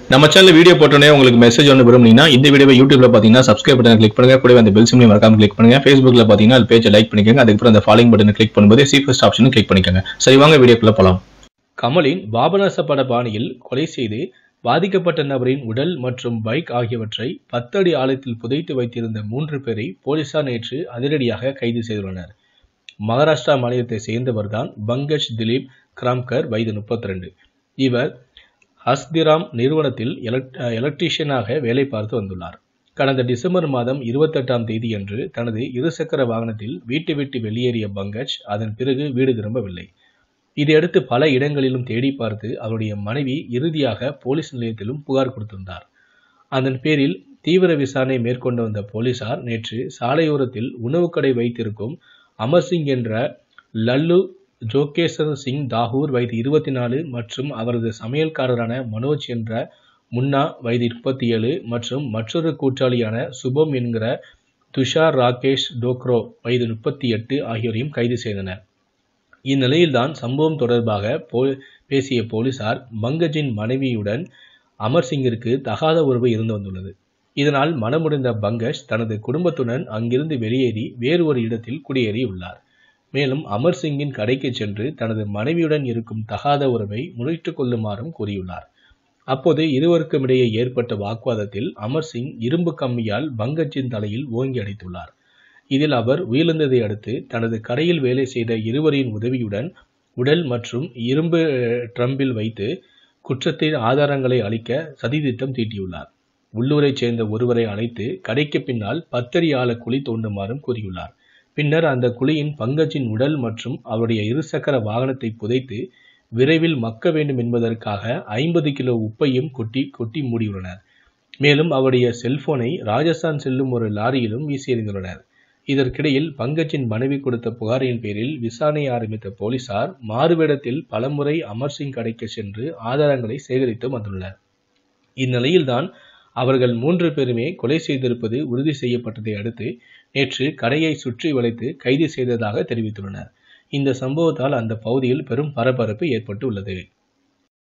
நம்ம channel video போட்டோன்னே உங்களுக்கு மெசேஜ் ஒன்று விரும்புனீங்கன்னா இந்த வீடியோவை யூடியூப்ல பார்த்தீங்கன்னா சப்ஸ்கிரைப் பட்டன் கிளிக் பண்ணுங்க கூடவே அந்த பெல் சிம்லையும் மறக்காம கிளிக் பண்ணுங்க ஃபேஸ்புக்ல பார்த்தீங்கன்னா அது பேஜை லைக் பண்ணிக்கோங்க அதுக்கப்புறம் அந்த ஃபாலோயிங் பட்டனை கிளிக் பண்ணும்போது சி ஃபர்ஸ்ட் ஆப்ஷனும் கிளிக் பண்ணிக்கோங்க சரி வாங்க வீடியோக்குள்ள போலாம் கமலின் பாபநாச பட பாணியில் கொலை செய்து பாதிக்கப்பட்ட நபரின் உடல் மற்றும் பைக் ஆகியவற்றை பத்தடி ஆழத்தில் புதைத்து வைத்திருந்த மூன்று பேரை போலீசார் நேற்று அதிரடியாக கைது செய்துள்ளனர் மகாராஷ்டிரா மாநிலத்தை சேர்ந்தவர்தான் பங்கஜ் திலீப் கிராம்கர் வயது 32 இவர் ஹஸ்திராம் நிறுவனத்தில் எலக்ட் எலக்ட்ரீஷியனாக வேலை பார்த்து வந்துள்ளார் கடந்த டிசம்பர் மாதம் இருபத்தெட்டாம் தேதியன்று தனது இருசக்கர வாகனத்தில் வீட்டை விட்டு வெளியேறிய பங்கஜ் அதன் பிறகு வீடு திரும்பவில்லை இதையடுத்து பல இடங்களிலும் தேடி பார்த்து அவருடைய மனைவி இறுதியாக போலீஸ் நிலையத்திலும் புகார் கொடுத்திருந்தார் அதன் பேரில் தீவிர விசாரணை மேற்கொண்டு வந்த போலீசார் நேற்று சாலையோரத்தில் உணவுக்கடை வைத்திருக்கும் அமர்சிங் என்ற லல்லு ஜோகேசர் சிங் தாகூர் வயது இருபத்தி நாலு மற்றும் அவரது சமையல்காரரான மனோஜ் என்ற முன்னா வயது முப்பத்தி ஏழு மற்றும் மற்றொரு கூட்டாளியான சுபம் என்கிற துஷார் ராகேஷ் டோக்ரோ வயது முப்பத்தி எட்டு ஆகியோரையும் கைது செய்தனர் இந்நிலையில்தான் சம்பவம் தொடர்பாக போ பேசிய போலீசார் பங்கஜின் மனைவியுடன் அமர் சிங்கிற்கு தகாத உறவு இருந்து வந்துள்ளது இதனால் மனமுடைந்த பங்கஜ் தனது குடும்பத்துடன் அங்கிருந்து வெளியேறி வேறு ஒரு இடத்தில் குடியேறியுள்ளார் மேலும் அமர் சிங்கின் கடைக்கு சென்று தனது மனைவியுடன் இருக்கும் தகாத உறவை முறித்துக் கொள்ளுமாறும் கூறியுள்ளார் அப்போது இருவருக்கும் இடையே ஏற்பட்ட வாக்குவாதத்தில் அமர் சிங் இரும்பு கம்பியால் பங்கஜின் தலையில் ஓங்கி அடித்துள்ளார் இதில் அவர் உயிரிழந்ததை அடுத்து தனது கடையில் வேலை செய்த இருவரின் உதவியுடன் உடல் மற்றும் இரும்பு அஹ், ட்ரம்பில் வைத்து குற்றத்தின் ஆதாரங்களை அளிக்க சதித்திட்டம் தீட்டியுள்ளார் உள்ளூரைச் சேர்ந்த ஒருவரை அழைத்து கடைக்கு பின்னால் பத்தடி ஆழ குழி தோண்டுமாறும் கூறியுள்ளார் பின்னர் அந்த குழியின் பங்கஜின் உடல் மற்றும் அவருடைய இருசக்கர வாகனத்தை புதைத்து விரைவில் மக்க வேண்டும் என்பதற்காக ஐம்பது கிலோ உப்பையும் கொட்டி கொட்டி மூடியுள்ளனர் மேலும் அவருடைய செல்போனை ராஜஸ்தான் செல்லும் ஒரு லாரியிலும் வீசி எறிந்துள்ளனர் இதற்கிடையில் பங்கஜின் மனைவி கொடுத்த புகாரின் பேரில் விசாரணை ஆரம்பித்த போலீசார் மாறுவேடத்தில் பலமுறை அமர் சிங் கடைக்கு சென்று ஆதாரங்களை சேகரித்து வந்துள்ளனர் இந்நிலையில்தான் அவர்கள் மூன்று பேருமே கொலை செய்திருப்பது உறுதி செய்யப்பட்டதை அடுத்து நேற்று கடையை சுற்றி வளைத்து கைது செய்ததாக தெரிவித்துள்ளனர் இந்த சம்பவத்தால் அந்த பகுதியில் பெரும் பரபரப்பு ஏற்பட்டு உள்ளது